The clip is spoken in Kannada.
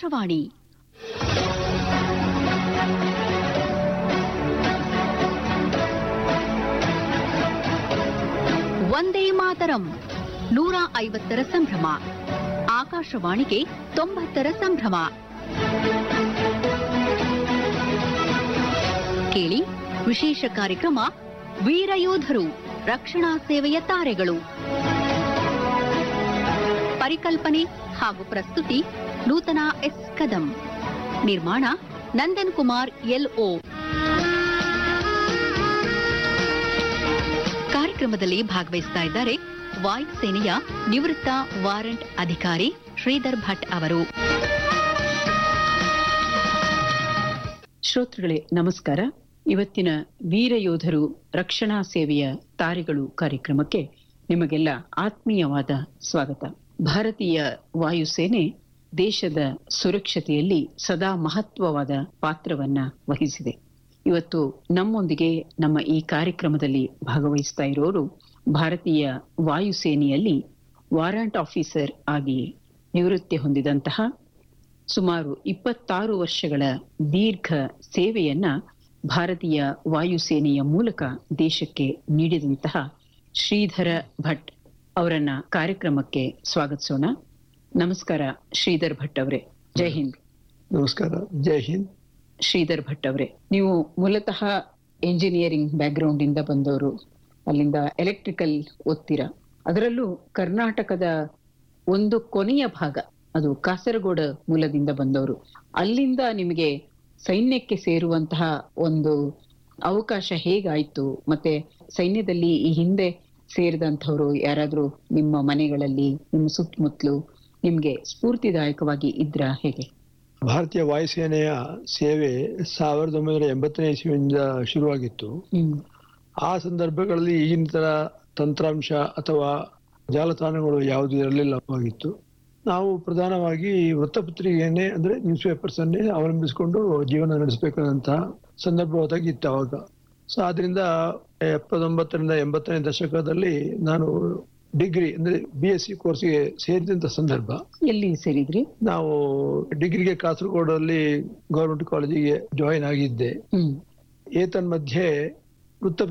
ಆಕಾಶವಾಣಿ ವಂದೇ ಮಾತರಂ ನೂರ ಐವತ್ತರ ಸಂಭ್ರಮ ಆಕಾಶವಾಣಿಗೆ ತೊಂಬತ್ತರ ಸಂಭ್ರಮ ಕೇಳಿ ವಿಶೇಷ ಕಾರ್ಯಕ್ರಮ ವೀರಯೋಧರು ರಕ್ಷಣಾ ಸೇವೆಯ ತಾರೆಗಳು ಪರಿಕಲ್ಪನೆ ಹಾಗೂ ಪ್ರಸ್ತುತಿ ನೂತನ ಎಸ್ ಕದಂ ನಿರ್ಮಾಣ ನಂದನ್ ಕುಮಾರ್ ಎಲ್ಒ ಕಾರ್ಯಕ್ರಮದಲ್ಲಿ ಭಾಗವಹಿಸ್ತಾ ಇದ್ದಾರೆ ವಾಯುಸೇನೆಯ ನಿವೃತ್ತ ವಾರಂಟ್ ಅಧಿಕಾರಿ ಶ್ರೀಧರ್ ಭಟ್ ಅವರು ಶ್ರೋತೃಗಳೇ ನಮಸ್ಕಾರ ಇವತ್ತಿನ ವೀರ ಯೋಧರು ರಕ್ಷಣಾ ಸೇವೆಯ ತಾರೆಗಳು ಕಾರ್ಯಕ್ರಮಕ್ಕೆ ನಿಮಗೆಲ್ಲ ಆತ್ಮೀಯವಾದ ಸ್ವಾಗತ ಭಾರತೀಯ ವಾಯುಸೇನೆ ದೇಶದ ಸುರಕ್ಷತೆಯಲ್ಲಿ ಸದಾ ಮಹತ್ವವಾದ ಪಾತ್ರವನ್ನ ವಹಿಸಿದೆ ಇವತ್ತು ನಮ್ಮೊಂದಿಗೆ ನಮ್ಮ ಈ ಕಾರ್ಯಕ್ರಮದಲ್ಲಿ ಭಾಗವಹಿಸ್ತಾ ಇರೋರು ಭಾರತೀಯ ವಾಯುಸೇನೆಯಲ್ಲಿ ವಾರಂಟ್ ಆಫೀಸರ್ ಆಗಿ ನಿವೃತ್ತಿ ಹೊಂದಿದಂತಹ ಸುಮಾರು ಇಪ್ಪತ್ತಾರು ವರ್ಷಗಳ ದೀರ್ಘ ಸೇವೆಯನ್ನ ಭಾರತೀಯ ವಾಯುಸೇನೆಯ ಮೂಲಕ ದೇಶಕ್ಕೆ ನೀಡಿದಂತಹ ಶ್ರೀಧರ ಭಟ್ ಅವರನ್ನ ಕಾರ್ಯಕ್ರಮಕ್ಕೆ ಸ್ವಾಗತಿಸೋಣ ನಮಸ್ಕಾರ ಶ್ರೀಧರ್ ಭಟ್ ಅವರೇ ಜೈ ಹಿಂದ್ ನಮಸ್ಕಾರ ಜೈ ಹಿಂದ್ ಶ್ರೀಧರ್ ಭಟ್ ಅವರೇ ನೀವು ಮೂಲತಃ ಎಂಜಿನಿಯರಿಂಗ್ ಬ್ಯಾಕ್ಗ್ರೌಂಡ್ ಇಂದ ಬಂದವರು ಅಲ್ಲಿಂದ ಎಲೆಕ್ಟ್ರಿಕಲ್ ಓದ್ತೀರಾ ಅದರಲ್ಲೂ ಕರ್ನಾಟಕದ ಒಂದು ಕೊನೆಯ ಭಾಗ ಅದು ಕಾಸರಗೋಡ ಮೂಲದಿಂದ ಬಂದವರು ಅಲ್ಲಿಂದ ನಿಮಗೆ ಸೈನ್ಯಕ್ಕೆ ಸೇರುವಂತಹ ಒಂದು ಅವಕಾಶ ಹೇಗಾಯ್ತು ಮತ್ತೆ ಸೈನ್ಯದಲ್ಲಿ ಈ ಹಿಂದೆ ಸೇರಿದಂಥವ್ರು ಯಾರಾದ್ರೂ ನಿಮ್ಮ ಮನೆಗಳಲ್ಲಿ ನಿಮ್ಮ ಸುತ್ತಮುತ್ತಲು ನಿಮ್ಗೆ ಸ್ಫೂರ್ತಿದಾಯಕವಾಗಿ ಇದ್ರ ಹೇಗೆ ಭಾರತೀಯ ವಾಯುಸೇನೆಯ ಸೇವೆ ಸಾವಿರದ ಒಂಬೈನೂರ ಎಂಬತ್ತನೇ ಇಸ್ವಿಯಿಂದ ಶುರುವಾಗಿತ್ತು ಹ್ಮ್ ಆ ಸಂದರ್ಭಗಳಲ್ಲಿ ಈಗಿನ ತರ ತಂತ್ರಾಂಶ ಅಥವಾ ಜಾಲತಾಣಗಳು ಯಾವುದು ಇರಲಿಲ್ಲವಾಗಿತ್ತು ನಾವು ಪ್ರಧಾನವಾಗಿ ವೃತ್ತಪತ್ರಿಕೆಯನ್ನೇ ಅಂದ್ರೆ ನ್ಯೂಸ್ ಪೇಪರ್ಸ್ ಅನ್ನೇ ಅವಲಂಬಿಸಿಕೊಂಡು ಜೀವನ ನಡೆಸಬೇಕಾದಂತಹ ಸಂದರ್ಭ ಒದಗಿತ್ತು ಅವಾಗ ಸೊ ಆದ್ರಿಂದ ಎಪ್ಪತ್ತೊಂಬತ್ತರಿಂದ ಎಂಬತ್ತನೇ ದಶಕದಲ್ಲಿ ನಾನು ಡಿಗ್ರಿ ಅಂದ್ರೆ ಬಿ ಎಸ್ ಸಿ ಕೋರ್ಸ್ಗೆ ಸೇರಿದಂತ ಸಂದರ್ಭ ಎಲ್ಲಿ ಸೇರಿದ್ರಿ ನಾವು ಡಿಗ್ರಿಗೆ ಕಾಸರಗೋಡಲ್ಲಿ ಗೌರ್ಮೆಂಟ್ ಕಾಲೇಜಿಗೆ ಜಾಯಿನ್ ಆಗಿದ್ದೆ ಹ್ಮ್ ಏತನ್ಮಧ್ಯೆ ವೃತ್ತ